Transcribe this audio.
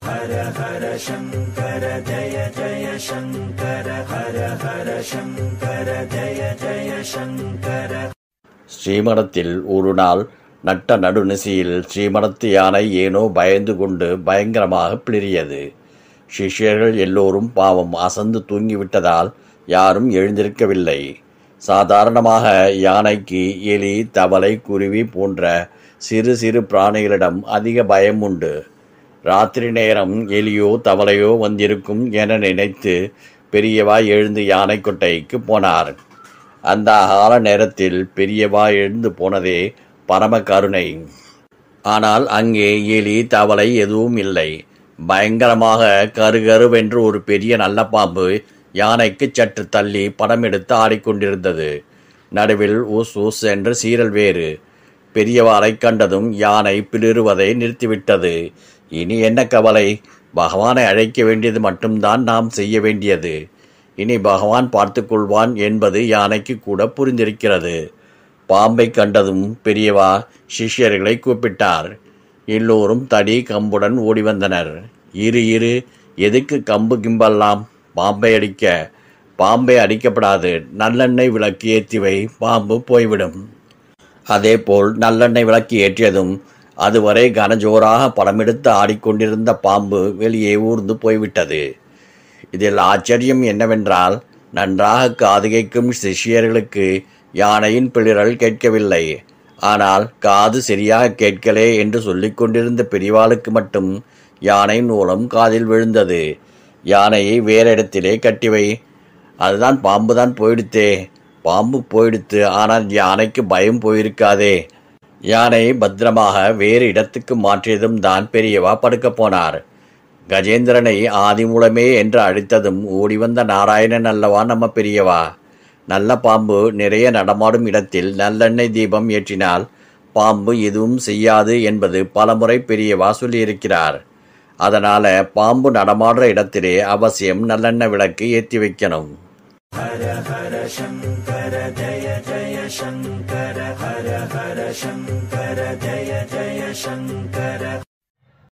ஸ்ரீமடத்தில் ஒரு நாள் நட்ட நடுநிசையில் ஸ்ரீமடத்து யானை ஏனோ பயந்து கொண்டு பயங்கரமாக பிளிரியது சிஷ்யர்கள் எல்லோரும் பாவம் அசந்து தூங்கிவிட்டதால் யாரும் எழுந்திருக்கவில்லை சாதாரணமாக யானைக்கு எலி தவளை குருவி போன்ற சிறு சிறு பிராணிகளிடம் அதிக பயம் உண்டு ராத்திரி நேரம் எலியோ தவளையோ வந்திருக்கும் என நினைத்து பெரியவா எழுந்து யானை கொட்டைக்கு போனார் அந்த கால நேரத்தில் பெரியவா எழுந்து போனதே பரம கருணை ஆனால் அங்கே எலி தவளை எதுவும் இல்லை பயங்கரமாக கருகருவென்று ஒரு பெரிய நல்ல பாம்பு யானைக்கு சற்று தள்ளி படம் எடுத்து ஆடிக்கொண்டிருந்தது நடுவில் ஊஸ் ஊஸ் என்று சீரல் வேறு பெரியவாரை கண்டதும் யானை பிளிறுவதை நிறுத்திவிட்டது இனி என்ன கவலை பகவானை அழைக்க வேண்டியது மட்டும்தான் நாம் செய்ய வேண்டியது இனி பகவான் பார்த்துக்கொள்வான் என்பது யானைக்கு கூட புரிந்திருக்கிறது பாம்பை கண்டதும் பெரியவா சிஷ்யர்களை கூப்பிட்டார் எல்லோரும் தடி கம்புடன் ஓடி வந்தனர் இரு இரு எதுக்கு கம்பு கிம்பெல்லாம் பாம்பை அடிக்க பாம்பை அடிக்கப்படாது நல்லெண்ணெய் விளக்கு ஏற்றிவை பாம்பு போய்விடும் அதேபோல் நல்லெண்ணெய் விளக்கு ஏற்றியதும் அதுவரை கனஜோராக படமெடுத்து ஆடிக்கொண்டிருந்த பாம்பு வெளியே ஊர்ந்து போய்விட்டது இதில் ஆச்சரியம் என்னவென்றால் நன்றாக காது கேட்கும் சிஷ்யர்களுக்கு யானையின் பிளிரல் கேட்கவில்லை ஆனால் காது சரியாக கேட்கலே என்று சொல்லிக் கொண்டிருந்த பெரியவாளுக்கு மட்டும் யானை மூலம் காதில் விழுந்தது யானையை வேற இடத்திலே கட்டிவை அதுதான் பாம்பு தான் போயிடுத்தே பாம்பு போயிடுத்து ஆனால் யானைக்கு பயம் போயிருக்காதே யானை பத்திரமாக வேறு இடத்துக்கு மாற்றியதும் தான் பெரியவா படுக்கப் போனார் கஜேந்திரனை ஆதிமூலமே என்று அழைத்ததும் ஓடி வந்த நாராயணன் அல்லவா நம்ம பெரியவா நல்ல பாம்பு நிறைய நடமாடும் இடத்தில் நல்லெண்ணெய் தீபம் ஏற்றினால் பாம்பு எதுவும் செய்யாது என்பது பலமுறை பெரியவா சொல்லியிருக்கிறார் அதனால பாம்பு நடமாடுற இடத்திலே அவசியம் நல்லெண்ணெய் விளக்கு ஏற்றி வைக்கணும் ஹர ஹர சங்கர ஜய ஜய சங்கர ஹர ஹர சங்கர ஜய ஜய சங்கர